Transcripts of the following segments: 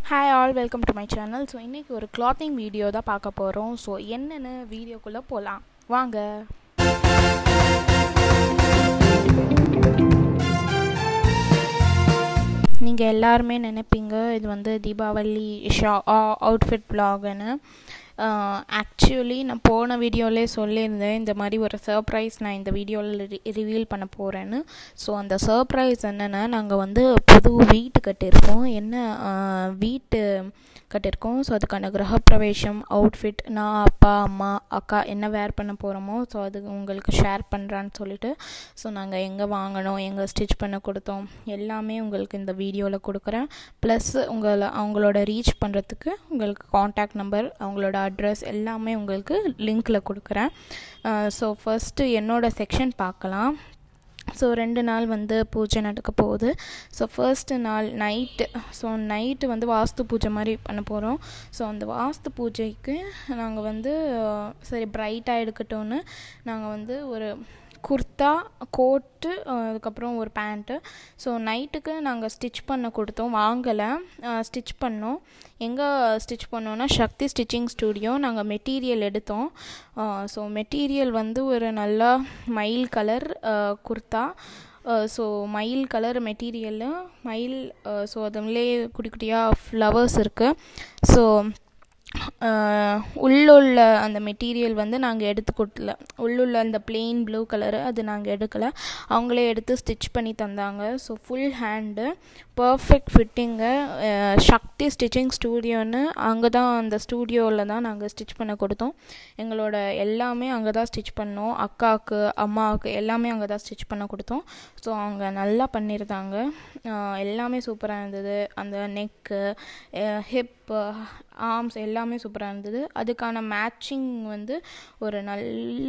hi all welcome to my channel so இன்றைக்கி ஒரு clothing video தான் பார்க்க போகிறோம் ஸோ என்னென்னு வீடியோக்குள்ளே போகலாம் வாங்க நீங்கள் எல்லாருமே நினைப்பீங்க இது வந்து தீபாவளி ஷா அவுட்ஃபிட் ப்ளாகுன்னு ஆக்சுவலி நான் போன வீடியோவிலே சொல்லியிருந்தேன் இந்த மாதிரி ஒரு சர்ப்ரைஸ் நான் இந்த வீடியோவில் ரிவீல் பண்ண போகிறேன்னு ஸோ அந்த சர்ப்ரைஸ் என்னென்னா நாங்கள் வந்து புது வீட்டு கட்டியிருக்கோம் என்ன வீட்டு கட்டியிருக்கோம் ஸோ அதுக்கான கிரகப்பிரவேசம் அவுட்ஃபிட் நான் அப்பா அம்மா அக்கா என்ன வேர் பண்ண போகிறோமோ ஸோ அது உங்களுக்கு ஷேர் பண்ணுறான்னு சொல்லிட்டு ஸோ நாங்கள் எங்கே வாங்கினோம் எங்கே ஸ்டிச் பண்ண கொடுத்தோம் எல்லாமே உங்களுக்கு இந்த வீடியோவில் கொடுக்குறேன் ப்ளஸ் உங்களை அவங்களோட ரீச் பண்ணுறதுக்கு உங்களுக்கு காண்டாக்ட் நம்பர் அவங்களோட அட்ரஸ் எல்லாமே உங்களுக்கு லிங்க்கில் கொடுக்குறேன் ஸோ ஃபஸ்ட்டு என்னோடய செக்ஷன் பார்க்கலாம் ஸோ ரெண்டு நாள் வந்து பூஜை நடக்க போகுது ஸோ ஃபர்ஸ்ட்டு நாள் நைட்டு ஸோ நைட்டு வந்து வாஸ்து பூஜை மாதிரி பண்ண போகிறோம் ஸோ அந்த வாஸ்து பூஜைக்கு நாங்கள் வந்து சரி பிரைட்டாக எடுக்கட்டும்னு நாங்கள் வந்து ஒரு குர்த்தா கோட்டு அதுக்கப்புறம் ஒரு பேண்ட்டு ஸோ நைட்டுக்கு நாங்கள் ஸ்டிச் பண்ண கொடுத்தோம் வாங்கலை ஸ்டிச் பண்ணோம் எங்கே ஸ்டிச் பண்ணோன்னா சக்தி ஸ்டிச்சிங் ஸ்டூடியோ நாங்கள் மெட்டீரியல் எடுத்தோம் ஸோ மெட்டீரியல் வந்து ஒரு நல்லா மயில் கலர் குர்த்தா ஸோ மயில் கலர் மெட்டீரியலு மயில் ஸோ அதுலேயே குட்டி குட்டியாக ஃப்ளவர்ஸ் இருக்குது ஸோ உள்ளுள்ள அந்த மெட்டீரியல் வந்து நாங்கள் எடுத்து கொடுக்கல உள்ளுள்ள அந்த பிளெயின் ப்ளூ கலரு அது நாங்கள் எடுக்கலை அவங்களே எடுத்து ஸ்டிச் பண்ணி தந்தாங்க so full hand perfect fitting Shakti stitching ஸ்டூடியோன்னு அங்கே தான் அந்த ஸ்டூடியோவில் தான் நாங்கள் ஸ்டிச் பண்ண கொடுத்தோம் எங்களோட எல்லாமே அங்கே தான் ஸ்டிச் பண்ணோம் அக்காவுக்கு அம்மாவுக்கு எல்லாமே அங்கே தான் ஸ்டிச் பண்ண கொடுத்தோம் ஸோ அவங்க நல்லா பண்ணியிருந்தாங்க எல்லாமே சூப்பராக இருந்தது அந்த நெக்கு ஹிப்பு ஆர்ம்ஸ் எல்லாமே சூப்பராக இருந்தது அதுக்கான மேட்சிங் வந்து ஒரு நல்ல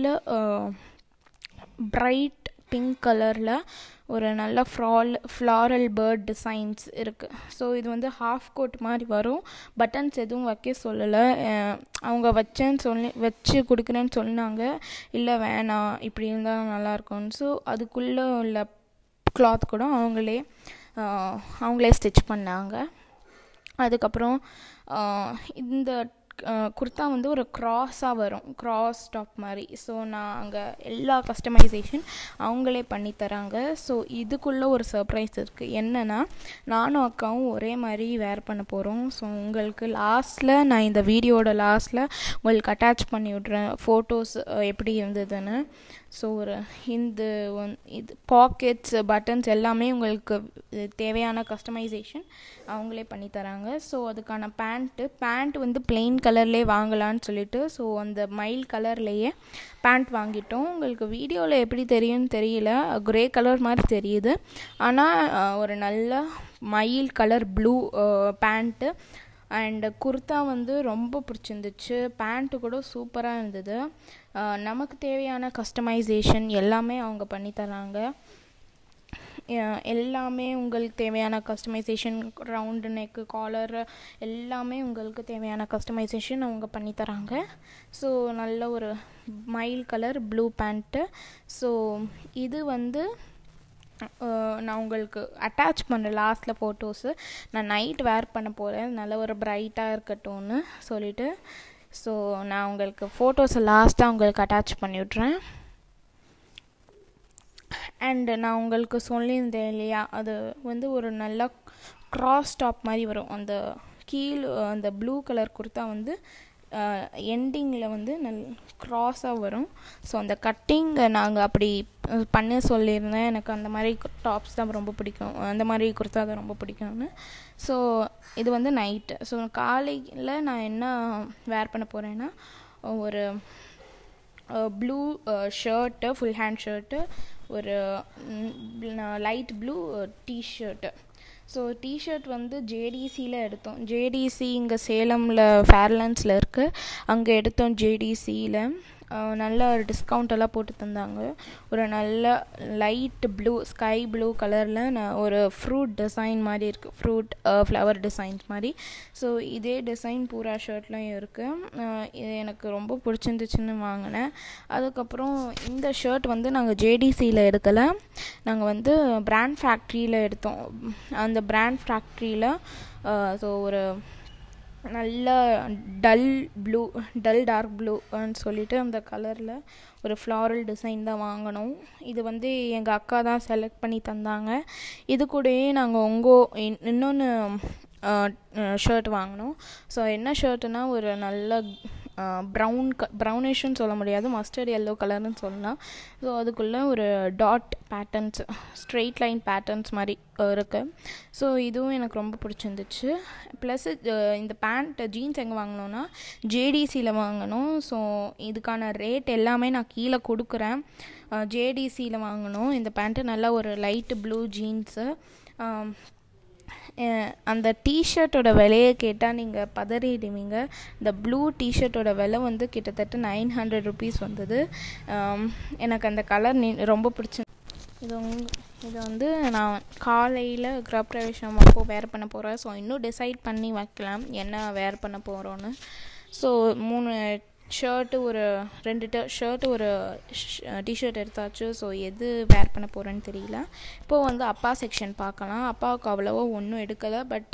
ப்ரைட் பிங்க் கலரில் ஒரு நல்ல ஃப்ரால் ஃப்ளாரல் பேர்ட் டிசைன்ஸ் இருக்குது ஸோ இது வந்து ஹாஃப் கோட் மாதிரி வரும் பட்டன்ஸ் எதுவும் வைக்க சொல்லலை அவங்க வச்சேன்னு சொல்லி வச்சு கொடுக்குறேன்னு சொன்னாங்க இல்லை வேணாம் இப்படி இருந்தால் நல்லாயிருக்கும்னு ஸோ அதுக்குள்ளே உள்ள கிளாத் கூட அவங்களே அவங்களே ஸ்டிச் பண்ணாங்க அதுக்கப்புறம் இந்த குர்த்தா வந்து ஒரு க்ராஸாக வரும் க்ராஸ் டாப் மாதிரி ஸோ நான் அங்கே எல்லா கஸ்டமைசேஷன் அவங்களே பண்ணி தராங்க ஸோ இதுக்குள்ளே ஒரு சர்ப்ரைஸ் இருக்குது என்னென்னா நானும் அக்காவும் ஒரே மாதிரி வேர் பண்ண போகிறோம் ஸோ உங்களுக்கு லாஸ்ட்டில் நான் இந்த வீடியோட லாஸ்ட்டில் உங்களுக்கு அட்டாச் பண்ணி விட்றேன் ஃபோட்டோஸ் எப்படி இருந்ததுன்னு ஸோ ஒரு இந்த ஒன் இது பாக்கெட்ஸ் பட்டன்ஸ் எல்லாமே உங்களுக்கு தேவையான கஸ்டமைசேஷன் அவங்களே பண்ணி தராங்க ஸோ அதுக்கான பேண்ட்டு பேண்ட் வந்து பிளெயின் கலர்லேயே வாங்கலான்னு சொல்லிட்டு ஸோ அந்த மைல் கலர்லேயே பேண்ட் வாங்கிட்டோம் உங்களுக்கு வீடியோவில் எப்படி தெரியும்னு தெரியல க்ரே கலர் மாதிரி தெரியுது ஆனால் ஒரு நல்ல மயில் colour blue pant and kurta வந்து ரொம்ப பிடிச்சிருந்துச்சு பேண்ட்டு கூட சூப்பராக இருந்தது நமக்கு தேவையான கஸ்டமைசேஷன் எல்லாமே அவங்க பண்ணி தராங்க எல்லாமே உங்களுக்கு தேவையான கஸ்டமைசேஷன் ரவுண்டு நெக்கு காலர் எல்லாமே உங்களுக்கு தேவையான கஸ்டமைசேஷன் அவங்க பண்ணி தராங்க ஸோ நல்ல ஒரு மைல் கலர் ப்ளூ பேண்ட்டு ஸோ இது வந்து நான் உங்களுக்கு அட்டாச் பண்ணுறேன் லாஸ்ட்டில் ஃபோட்டோஸு நான் நைட் வேர் பண்ண போகிறேன் நல்ல ஒரு ப்ரைட்டாக இருக்கட்டும்னு சொல்லிவிட்டு ஸோ நான் உங்களுக்கு ஃபோட்டோஸை லாஸ்ட்டாக உங்களுக்கு அட்டாச் பண்ணிவிட்றேன் அண்டு நான் உங்களுக்கு சொல்லியிருந்தேன் இல்லையா அது வந்து ஒரு நல்ல க்ராஸ் டாப் மாதிரி வரும் அந்த கீழ் அந்த ப்ளூ கலர் குர்த்தா வந்து எண்டிங்கில் வந்து நல் க்ராஸாக வரும் ஸோ அந்த கட்டிங் நாங்கள் அப்படி பண்ண சொல்லியிருந்தேன் எனக்கு அந்த மாதிரி டாப்ஸ் தான் ரொம்ப பிடிக்கும் அந்த மாதிரி குர்த்தா தான் ரொம்ப பிடிக்கும்னு ஸோ இது வந்து நைட்டு ஸோ காலையில் நான் என்ன வேர் பண்ண போகிறேன்னா ஒரு blue shirt full hand shirt ஒரு light blue T-shirt so T-shirt வந்து ஜேடிசியில் எடுத்தோம் ஜேடிசி இங்கே சேலமில் ஃபேர்லான்ஸில் இருக்குது அங்கே எடுத்தோம் ஜேடிசியில் நல்ல ஒரு டிஸ்கவுண்ட் எல்லாம் போட்டு தந்தாங்க ஒரு நல்ல லைட் ப்ளூ ஸ்கை ப்ளூ கலரில் நான் ஒரு ஃப்ரூட் டிசைன் மாதிரி இருக்குது ஃப்ரூட் ஃப்ளவர் டிசைன்ஸ் மாதிரி ஸோ இதே டிசைன் பூரா ஷர்ட்லையும் இருக்குது இது எனக்கு ரொம்ப பிடிச்சிருந்துச்சுன்னு வாங்கினேன் அதுக்கப்புறம் இந்த ஷர்ட் வந்து நாங்கள் ஜேடிசியில் எடுக்கலை நாங்கள் வந்து பிராண்ட் ஃபேக்ட்ரியில் எடுத்தோம் அந்த பிராண்ட் ஃபேக்ட்ரியில் ஸோ ஒரு நல்ல டல் ப்ளூ டல் டார்க் ப்ளூன்னு சொல்லிட்டு அந்த கலரில் ஒரு ஃப்ளாரல் டிசைன் தான் வாங்கினோம் இது வந்து எங்கள் அக்கா தான் செலக்ட் பண்ணி தந்தாங்க இது கூடயே நாங்கள் உங்கோ இன்னொன்று ஷர்ட் வாங்கினோம் ஸோ என்ன ஷர்ட்டுனா ஒரு நல்ல ப்ரௌன் க ப்ரௌனிஷ்னு சொல்ல முடியாது மஸ்டர்ட் எல்லோ கலர்னு சொல்லலாம் ஸோ அதுக்குள்ளே ஒரு dot patterns straight line patterns மாதிரி இருக்குது ஸோ இதுவும் எனக்கு ரொம்ப பிடிச்சிருந்துச்சு ப்ளஸ் இந்த பேண்ட் ஜீன்ஸ் எங்கே வாங்கினோன்னா ஜேடிசியில் வாங்கினோம் ஸோ இதுக்கான ரேட் எல்லாமே நான் கீழே கொடுக்குறேன் ஜேடிசியில் வாங்கினோம் இந்த பேண்ட்டு நல்லா ஒரு லைட்டு ப்ளூ ஜீன்ஸு அந்த டிஷர்ட்டோட விலையை கேட்டால் நீங்கள் பதறிடுவீங்க இந்த ப்ளூ டிஷர்ட்டோட விலை வந்து கிட்டத்தட்ட நைன் ஹண்ட்ரட் ருபீஸ் வந்தது எனக்கு அந்த கலர் ரொம்ப பிடிச்சி இது உங் இது வந்து நான் காலையில் கிரகப்பிரவேசம் அப்போ வேர் பண்ண போகிறேன் ஸோ இன்னும் டிசைட் பண்ணி வைக்கலாம் என்ன வேர் பண்ண போகிறோன்னு ஸோ மூணு ஷர்ட்டு ஒரு ரெண்டு ட ஷர்ட்டு ஒரு டிஷர்ட் எடுத்தாச்சு ஸோ எது வேர் பண்ண போகிறேன்னு தெரியல இப்போது வந்து அப்பா செக்ஷன் பார்க்கலாம் அப்பாவுக்கு அவ்வளோவா ஒன்றும் எடுக்கலை பட்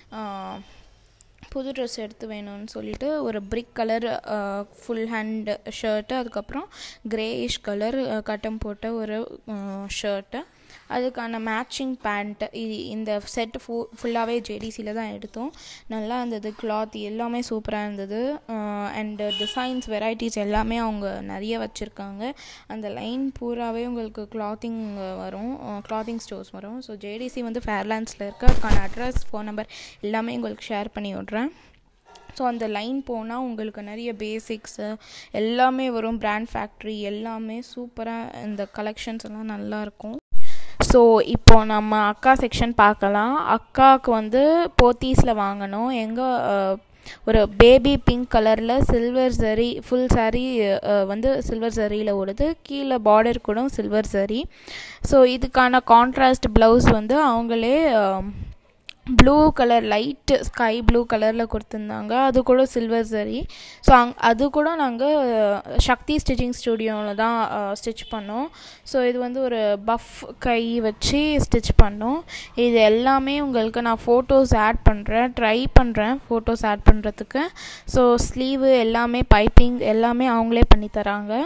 புது ட்ரெஸ் எடுத்து வேணும்னு சொல்லிட்டு ஒரு brick colour full hand shirt அதுக்கப்புறம் கிரேயிஷ் கலர் கட்டம் போட்ட ஒரு ஷர்ட்டு அதுக்கான மேட்சிங் பேண்ட்டு இது இந்த செட்டு ஃபு ஃபுல்லாகவே ஜேடிசியில் தான் எடுத்தோம் நல்லா இருந்தது கிளாத் எல்லாமே சூப்பராக இருந்தது அண்டு டிசைன்ஸ் வெரைட்டிஸ் எல்லாமே அவங்க நிறைய வச்சுருக்காங்க அந்த லைன் பூராவே உங்களுக்கு கிளாத்திங் வரும் கிளாத்திங் ஸ்டோர்ஸ் வரும் ஸோ ஜேடிசி வந்து ஃபேர்லாண்ட்ஸில் இருக்க அதுக்கான அட்ரஸ் ஃபோன் நம்பர் எல்லாமே உங்களுக்கு ஷேர் பண்ணி விட்றேன் ஸோ அந்த லைன் போனால் உங்களுக்கு நிறைய பேசிக்ஸு எல்லாமே வரும் பிராண்ட் ஃபேக்ட்ரி எல்லாமே சூப்பராக இந்த கலெக்ஷன்ஸ் எல்லாம் நல்லாயிருக்கும் ஸோ இப்போ நம்ம அக்கா செக்ஷன் பார்க்கலாம் அக்காவுக்கு வந்து போத்தீஸில் வாங்கினோம் எங்கே ஒரு பேபி பிங்க் கலரில் சில்வர் சரி ஃபுல் சாரீ வந்து சில்வர் சரியில் ஓடுது கீழே பார்டர் கூட சில்வர் சரி ஸோ இதுக்கான கான்ட்ராஸ்ட் ப்ளவுஸ் வந்து அவங்களே blue colour light sky blue கலரில் கொடுத்துருந்தாங்க அது கூட சில்வர் சரி ஸோ அங் அது கூட நாங்கள் சக்தி ஸ்டிச்சிங் ஸ்டுடியோவில் தான் ஸ்டிச் பண்ணோம் ஸோ இது வந்து ஒரு பஃப் கை வச்சு ஸ்டிச் பண்ணோம் இது எல்லாமே உங்களுக்கு நான் ஃபோட்டோஸ் ஆட் பண்ணுறேன் ட்ரை பண்ணுறேன் ஃபோட்டோஸ் ஆட் பண்ணுறதுக்கு ஸோ ஸ்லீவு எல்லாமே பைப்பிங் எல்லாமே அவங்களே பண்ணி தராங்க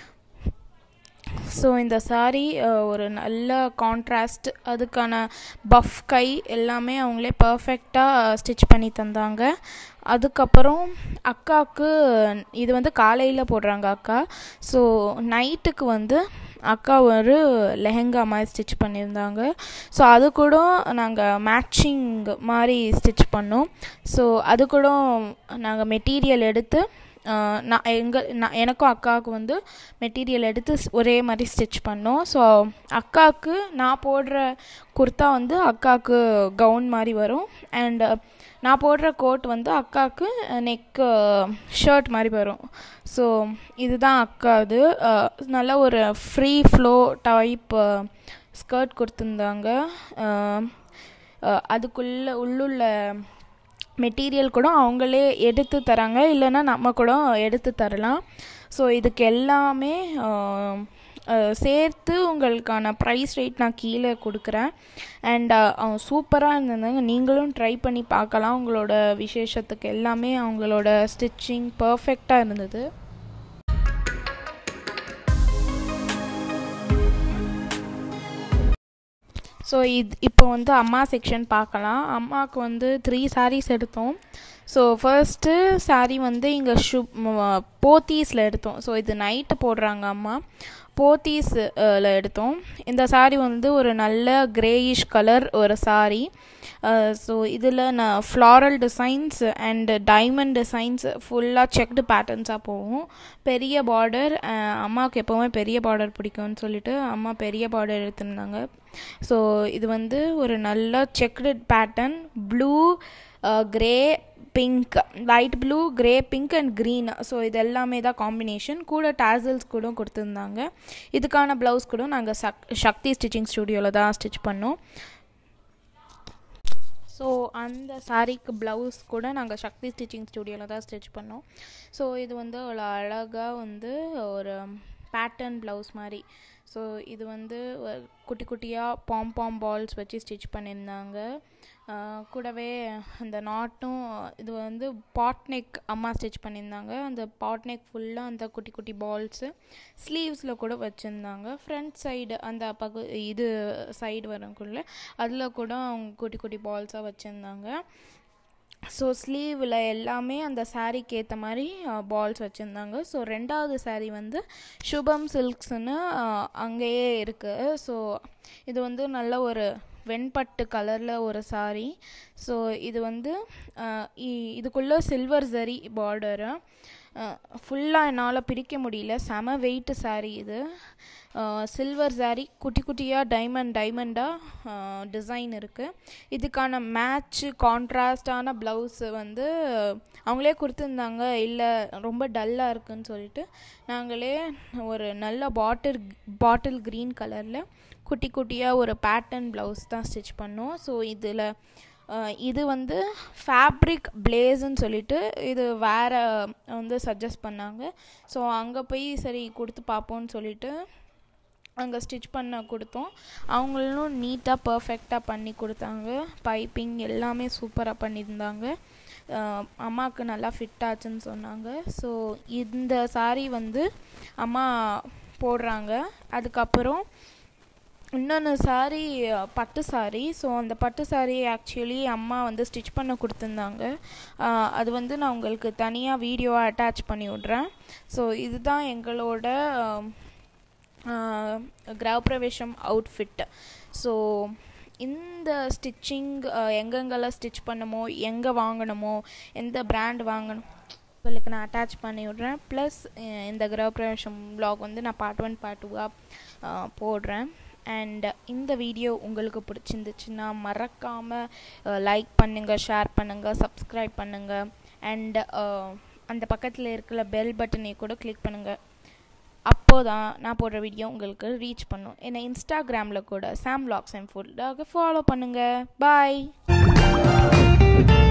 ஸோ இந்த சாரீ ஒரு நல்ல கான்ட்ராஸ்ட் அதுக்கான பஃப் கை எல்லாமே அவங்களே பர்ஃபெக்டாக ஸ்டிச் பண்ணி தந்தாங்க அதுக்கப்புறம் அக்காவுக்கு இது வந்து காலையில் போடுறாங்க அக்கா ஸோ நைட்டுக்கு வந்து அக்கா ஒரு லெஹெங்கா மாதிரி ஸ்டிச் பண்ணியிருந்தாங்க ஸோ அது கூட நாங்கள் மேட்சிங் மாதிரி ஸ்டிச் பண்ணோம் ஸோ அது கூட நாங்கள் மெட்டீரியல் எடுத்து நான் எங்கள் நான் எனக்கும் அக்காவுக்கு வந்து மெட்டீரியல் எடுத்து ஒரே மாதிரி ஸ்டிச் பண்ணோம் ஸோ அக்காவுக்கு நான் போடுற குர்த்தா வந்து அக்காவுக்கு கவுன் மாதிரி வரும் அண்டு நான் போடுற கோட் வந்து அக்காவுக்கு நெக்கு ஷர்ட் மாதிரி வரும் ஸோ இதுதான் அக்கா இது நல்ல ஒரு ஃப்ரீ ஃப்ளோ டைப் ஸ்கர்ட் கொடுத்துருந்தாங்க அதுக்குள்ளே உள்ளுள்ள மெட்டீரியல் கூட அவங்களே எடுத்து தராங்க இல்லைன்னா நம்ம கூட எடுத்து தரலாம் ஸோ இதுக்கு எல்லாமே சேர்த்து உங்களுக்கான ப்ரைஸ் ரேட் நான் கீழே கொடுக்குறேன் அண்ட் சூப்பராக இருந்ததுங்க நீங்களும் ட்ரை பண்ணி பார்க்கலாம் உங்களோட விசேஷத்துக்கு எல்லாமே அவங்களோட ஸ்டிச்சிங் பர்ஃபெக்டாக இருந்தது ஸோ இது இப்போ வந்து அம்மா செக்ஷன் பார்க்கலாம் அம்மாவுக்கு வந்து த்ரீ சாரீஸ் எடுத்தோம் ஸோ ஃபர்ஸ்ட்டு சாரீ வந்து இங்கே ஷு போத்தீஸில் எடுத்தோம் ஸோ இது நைட்டு போடுறாங்க அம்மா போத்தீஸில் எடுத்தோம் இந்த சாரீ வந்து ஒரு நல்ல கிரேயிஷ் கலர் ஒரு சாரீ ஸோ இதில் நான் floral designs and diamond designs ஃபுல்லாக செக்டு பேட்டர்ன்ஸாக போகும் பெரிய பார்டர் அம்மாவுக்கு எப்போவுமே பெரிய பார்டர் பிடிக்கும்னு சொல்லிட்டு அம்மா பெரிய பார்டர் எடுத்திருந்தாங்க ஸோ இது வந்து ஒரு நல்ல checked pattern blue grey pink light blue grey pink and green so இது எல்லாமே தான் காம்பினேஷன் கூட டேசல்ஸ் கூட கொடுத்துருந்தாங்க இதுக்கான ப்ளவுஸ் கூட நாங்கள் சக் சக்தி ஸ்டிச்சிங் ஸ்டுடியோவில் தான் ஸ்டிச் பண்ணோம் ஸோ அந்த சாரீக்கு ப்ளவுஸ் கூட நாங்கள் சக்தி ஸ்டிச்சிங் ஸ்டுடியோவில் தான் ஸ்டிச் பண்ணோம் ஸோ இது வந்து அவ்வளோ அழகாக வந்து ஒரு பேட்டர்ன் ப்ளவுஸ் மாதிரி ஸோ இது வந்து குட்டி குட்டியாக பாம் பாம் பால்ஸ் வச்சு ஸ்டிச் பண்ணியிருந்தாங்க கூடவே அந்த நாட்டும் இது வந்து பாட்நெக் அம்மா ஸ்டிச் பண்ணியிருந்தாங்க அந்த பாட்நெக் ஃபுல்லாக அந்த குட்டி குட்டி பால்ஸு ஸ்லீவ்ஸில் கூட வச்சுருந்தாங்க ஃப்ரண்ட் சைடு அந்த பகு இது சைடு வரக்குள்ள அதில் கூட அவங்க குட்டி குட்டி பால்ஸாக வச்சுருந்தாங்க ஸோ ஸ்லீவில் எல்லாமே அந்த சாரீக்கு ஏற்ற மாதிரி பால்ஸ் வச்சுருந்தாங்க ஸோ ரெண்டாவது சாரீ வந்து சுபம் சில்க்ஸ்னு அங்கேயே இருக்குது ஸோ இது வந்து நல்ல ஒரு வெண்பட்டு கலரில் ஒரு சாரீ ஸோ இது வந்து இதுக்குள்ளே சில்வர் ஜரி பார்டரு ஃபுல்லாக என்னால் பிரிக்க முடியல செம வெயிட்டு சாரீ இது சில்வர் சாரீ குட்டி குட்டியாக டைமண்ட் டைமண்டாக டிசைன் இருக்குது இதுக்கான மேட்ச்சு கான்ட்ராஸ்டான ப்ளவுஸு வந்து அவங்களே கொடுத்துருந்தாங்க இல்லை ரொம்ப டல்லாக இருக்குன்னு சொல்லிட்டு நாங்களே ஒரு நல்ல பாட்டில் பாட்டில் க்ரீன் கலரில் குட்டி குட்டியாக ஒரு பேட்டர்ன் ப்ளவுஸ் தான் ஸ்டிச் பண்ணோம் ஸோ இதில் இது வந்து ஃபேப்ரிக் பிளேஸுன்னு சொல்லிட்டு இது வேறு வந்து சஜஸ்ட் பண்ணாங்க ஸோ அங்கே போய் சரி கொடுத்து பார்ப்போன்னு சொல்லிட்டு அங்கே ஸ்டிச் பண்ண கொடுத்தோம் அவங்களும் நீட்டாக பர்ஃபெக்டாக பண்ணி கொடுத்தாங்க பைப்பிங் எல்லாமே சூப்பராக பண்ணியிருந்தாங்க அம்மாவுக்கு நல்லா ஃபிட் ஆச்சுன்னு சொன்னாங்க ஸோ இந்த சாரீ வந்து அம்மா போடுறாங்க அதுக்கப்புறம் இன்னொன்று சாரீ பட்டு சாரீ ஸோ அந்த பட்டு சாரீ ஆக்சுவலி அம்மா வந்து ஸ்டிச் பண்ண கொடுத்துருந்தாங்க அது வந்து நான் உங்களுக்கு தனியாக வீடியோவாக அட்டாச் பண்ணி விட்றேன் ஸோ இதுதான் எங்களோட கிரகப்பிரவேசம் அவுட்ஃபிட் ஸோ இந்த ஸ்டிச்சிங் எங்கெங்கெல்லாம் ஸ்டிச் பண்ணமோ எங்கே வாங்கணுமோ எந்த பிராண்ட் வாங்கணும் உங்களுக்கு நான் அட்டாச் பண்ணி விட்றேன் ப்ளஸ் இந்த கிரகப்பிரவேசம் ப்ளாக் வந்து நான் பார்ட் ஒன் பார்ட் டூவாக போடுறேன் அண்ட் இந்த வீடியோ உங்களுக்கு பிடிச்சிருந்துச்சுன்னா மறக்காமல் லைக் பண்ணுங்கள் ஷேர் பண்ணுங்கள் சப்ஸ்கிரைப் பண்ணுங்கள் அண்ட் அந்த பக்கத்தில் இருக்கிற பெல் பட்டனை கூட கிளிக் பண்ணுங்கள் அப்போ தான் நான் போடுற வீடியோ உங்களுக்கு ரீச் பண்ணும் என்னை இன்ஸ்டாகிராமில் கூட சாம் லாக்ஸ் அண்ட் ஃபுட்டாக ஃபாலோ பண்ணுங்கள் பாய்